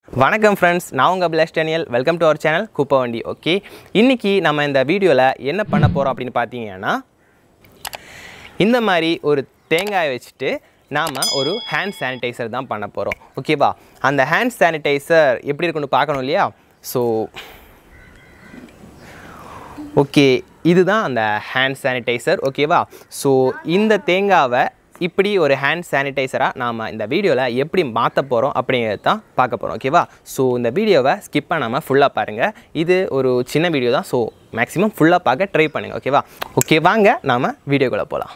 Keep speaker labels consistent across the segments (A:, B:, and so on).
A: வணக்கம் ஃப்ரெண்ட்ஸ் நான் உங்கள் பிளஸ் Daniel welcome to our channel குப்பை வண்டி ஓகே இன்றைக்கி நம்ம இந்த வீடியோவில் என்ன பண்ண போகிறோம் அப்படின்னு பார்த்தீங்கன்னா இந்த மாதிரி ஒரு தேங்காயை வச்சுட்டு நாம் ஒரு ஹேண்ட் சானிடைசர் தான் பண்ண போகிறோம் ஓகேவா அந்த ஹேண்ட் சானிடைசர் எப்படி இருக்குன்னு பார்க்கணும் இல்லையா ஸோ ஓகே இதுதான் அந்த ஹேண்ட் சானிடைசர் ஓகேவா ஸோ இந்த தேங்காவை இப்படி ஒரு ஹேண்ட் சானிடைசராக நாம் இந்த வீடியோவில் எப்படி மாற்ற போகிறோம் அப்படிங்கிறது தான் பார்க்க போகிறோம் ஓகேவா ஸோ இந்த வீடியோவை ஸ்கிப் பண்ணாமல் ஃபுல்லாக பாருங்கள் இது ஒரு சின்ன வீடியோ தான் ஸோ மேக்ஸிமம் ஃபுல்லாக பார்க்க ட்ரை பண்ணுங்கள் ஓகேவா ஓகே வாங்க நாம் வீடியோக்குள்ளே போகலாம்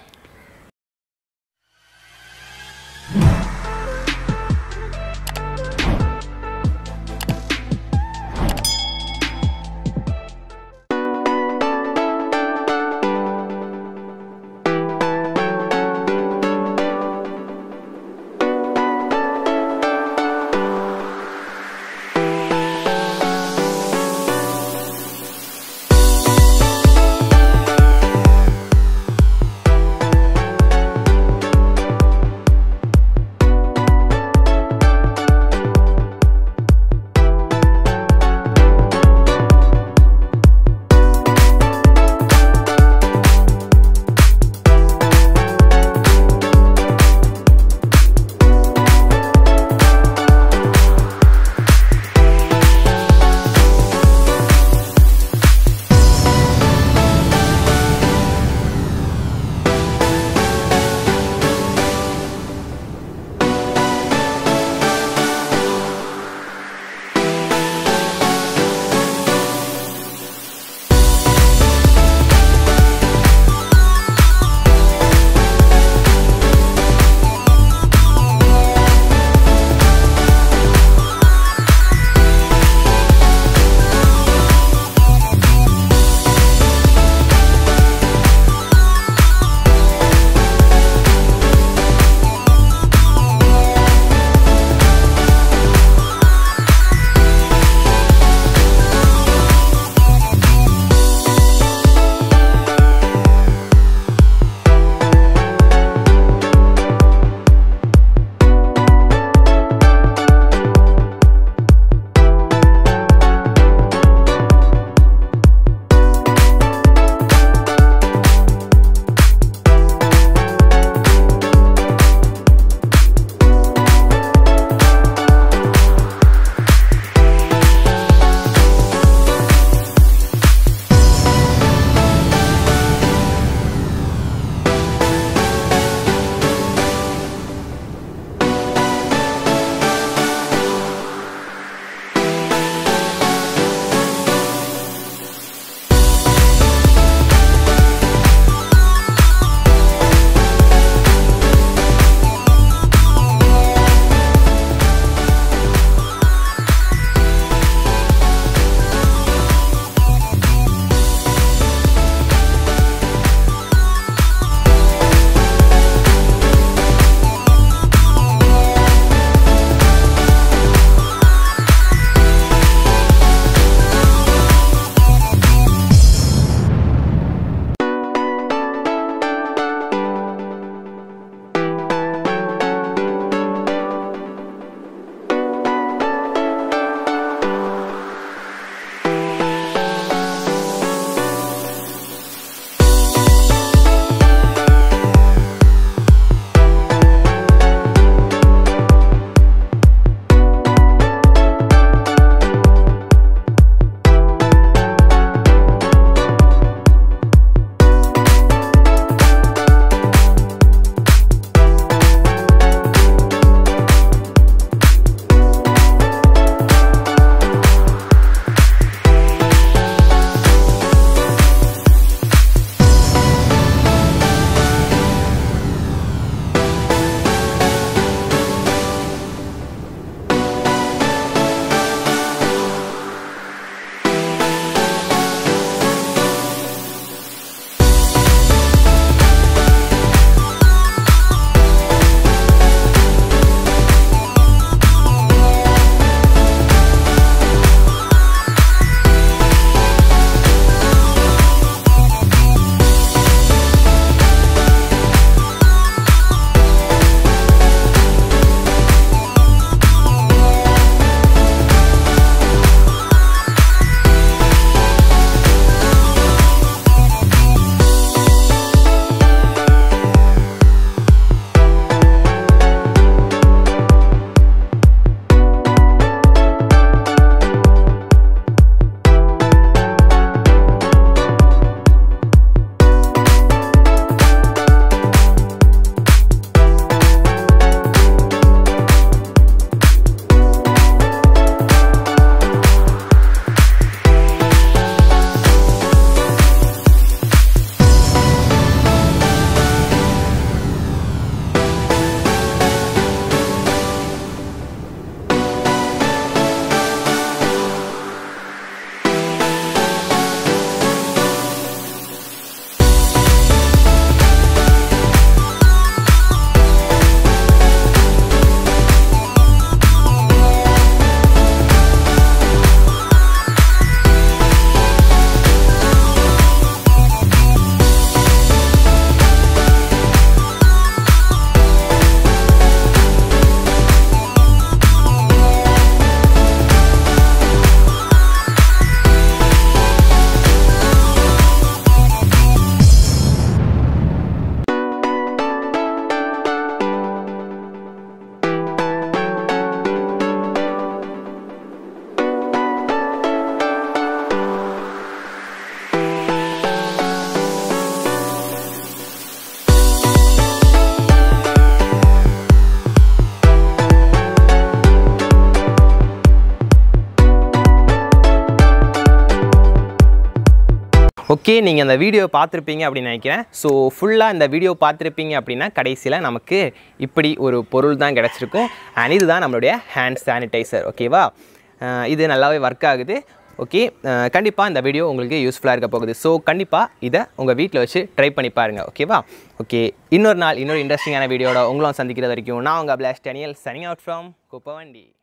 A: ஓகே நீங்கள் அந்த வீடியோ பார்த்துருப்பீங்க அப்படின்னு நினைக்கிறேன் ஸோ ஃபுல்லாக இந்த வீடியோ பார்த்துருப்பீங்க அப்படின்னா கடைசியில் நமக்கு இப்படி ஒரு பொருள் தான் கிடச்சிருக்கும் அண்ட் இதுதான் நம்மளுடைய ஹேண்ட் சானிடைசர் ஓகேவா அஹ் இது நல்லாவே ஒர்க் ஆகுது ஓகே கண்டிப்பாக இந்த வீடியோ உங்களுக்கு யூஸ்ஃபுல்லாக இருக்க போகுது ஸோ கண்டிப்பாக இதை உங்கள் வீட்டில் வச்சு ட்ரை பண்ணி பாருங்கள் ஓகேவா ஓகே இன்னொரு நாள் இன்னொரு இன்ட்ரெஸ்டிங்கான வீடியோட உங்களும் சந்திக்கிறது வரைக்கும் நான் உங்கள் பிளாஸ் டேனியல் சனிங் அவுட் ஃப்ரம் குப்பவண்டி